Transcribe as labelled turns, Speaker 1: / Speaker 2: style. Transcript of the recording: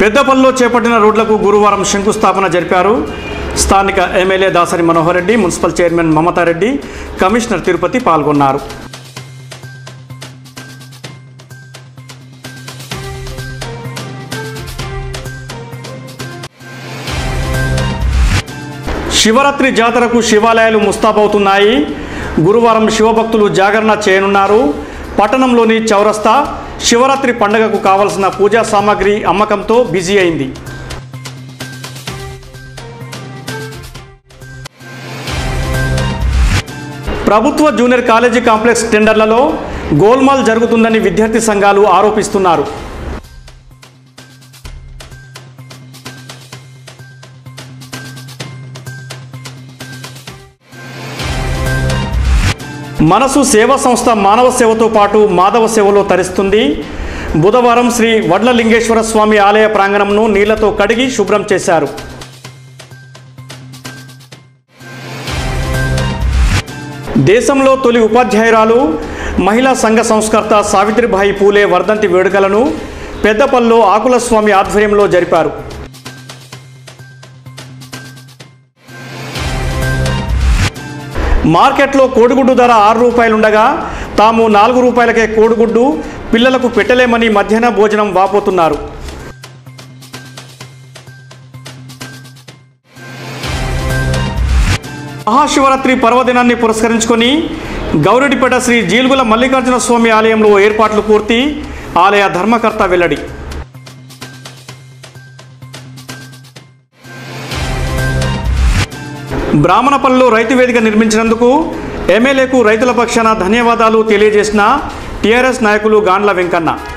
Speaker 1: పెద్దపల్లిలో చేపట్టిన రోడ్లకు గురువారం శంకుస్థాపన జరిపారు స్థానిక MLA Dasari Manohar Reddy municipal chairman Mamata Reddy commissioner Tirupati పాల్గొన్నారు శివరాత్రి జాతరకు శివాలయాలు ముస్తాబవుతున్నాయి గురువారం శివభక్తులు జాగరణ చేయనున్నారు పట్టణంలోని చౌరస్తా శివరాత్రి పండుగకు కావలసిన పూజా సామాగ్రి అమ్మకంతో బిజీ అయింది ప్రభుత్వ జూనియర్ కాలేజీ కాంప్లెక్స్ టెండర్లలో గోల్మాల్ జరుగుతుందని విద్యార్థి సంఘాలు ఆరోపిస్తున్నారు మనసు సేవా సంస్థ మానవ సేవతో పాటు మాధవ సేవలో తరిస్తుంది బుధవారం శ్రీ వడ్లలింగేశ్వర స్వామి ఆలయ ప్రాంగణంను నీళ్లతో కడిగి శుభ్రం చేశారు దేశంలో తొలి ఉపాధ్యాయురాలు మహిళా సంఘ సంస్కర్త సావిత్రిబాయి పూలే వర్ధంతి వేడుకలను పెద్దపల్లిలో ఆకుల స్వామి ఆధ్వర్యంలో జరిపారు మార్కెట్లో కోడిగుడ్డు ధర ఆరు రూపాయలుండగా తాము నాలుగు రూపాయలకే కోడిగుడ్డు పిల్లలకు పెట్టలేమని మధ్యాహ్న భోజనం వాపోతున్నారు మహాశివరాత్రి పర్వదినాన్ని పురస్కరించుకొని గౌరెడ్డిపేట శ్రీ జీల్గుల మల్లికార్జున స్వామి ఆలయంలో ఏర్పాట్లు పూర్తి ఆలయ ధర్మకర్త వెల్లడి బ్రాహ్మణపల్లిలో రైతు వేదిక నిర్మించినందుకు ఎమ్మెల్యేకు రైతుల పక్షాన ధన్యవాదాలు తెలియజేసిన టీఆర్ఎస్ నాయకులు గాండ్ల వెంకన్న